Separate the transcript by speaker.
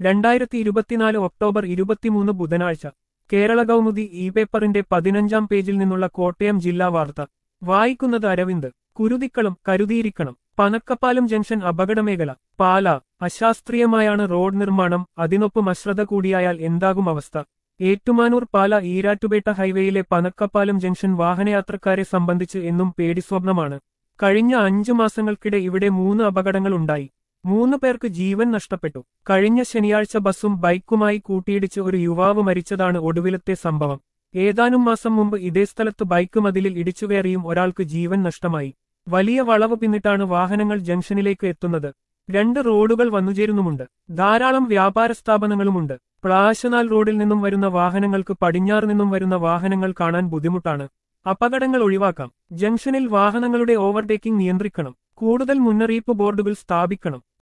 Speaker 1: രണ്ടായിരത്തി ഇരുപത്തിനാല് ഒക്ടോബർ ഇരുപത്തിമൂന്ന് ബുധനാഴ്ച കേരള കൗമുദി ഇ പേപ്പറിന്റെ പതിനഞ്ചാം പേജിൽ നിന്നുള്ള കോട്ടയം ജില്ലാ വാർത്ത വായിക്കുന്നത് അരവിന്ദ് കുരുതിക്കളം കരുതിയിരിക്കണം പനക്കപ്പാലം ജംഗ്ഷൻ അപകടമേഖല പാല അശാസ്ത്രീയമായാണ് റോഡ് നിർമ്മാണം അതിനൊപ്പം അശ്രദ്ധ കൂടിയായാൽ എന്താകും അവസ്ഥ ഏറ്റുമാനൂർ പാല ഈരാറ്റുപേട്ട ഹൈവേയിലെ പനക്കപ്പാലം ജംഗ്ഷൻ വാഹനയാത്രക്കാരെ സംബന്ധിച്ച് എന്നും പേടിസ്വപ്നമാണ് കഴിഞ്ഞ അഞ്ചു മാസങ്ങൾക്കിടെ ഇവിടെ മൂന്ന് അപകടങ്ങൾ ഉണ്ടായി മൂന്ന് പേർക്ക് ജീവൻ നഷ്ടപ്പെട്ടു കഴിഞ്ഞ ശനിയാഴ്ച ബസ്സും ബൈക്കുമായി കൂട്ടിയിടിച്ച് ഒരു യുവാവ് മരിച്ചതാണ് ഒടുവിലത്തെ സംഭവം ഏതാനും മാസം മുമ്പ് ഇതേ സ്ഥലത്ത് ബൈക്ക് മതിലിൽ ഇടിച്ചുകയറിയും ഒരാൾക്ക് ജീവൻ നഷ്ടമായി വലിയ വളവ് പിന്നിട്ടാണ് വാഹനങ്ങൾ ജംഗ്ഷനിലേക്ക് എത്തുന്നത് രണ്ട് റോഡുകൾ വന്നുചേരുന്നുമുണ്ട് ധാരാളം വ്യാപാര സ്ഥാപനങ്ങളുമുണ്ട് പ്ലാശനാൽ റോഡിൽ നിന്നും വരുന്ന വാഹനങ്ങൾക്ക് പടിഞ്ഞാറ് നിന്നും വരുന്ന വാഹനങ്ങൾ കാണാൻ ബുദ്ധിമുട്ടാണ് അപകടങ്ങൾ ഒഴിവാക്കാം ജംഗ്ഷനിൽ വാഹനങ്ങളുടെ ഓവർടേക്കിംഗ് നിയന്ത്രിക്കണം കൂടുതൽ മുന്നറിയിപ്പ് ബോർഡുകൾ സ്ഥാപിക്കണം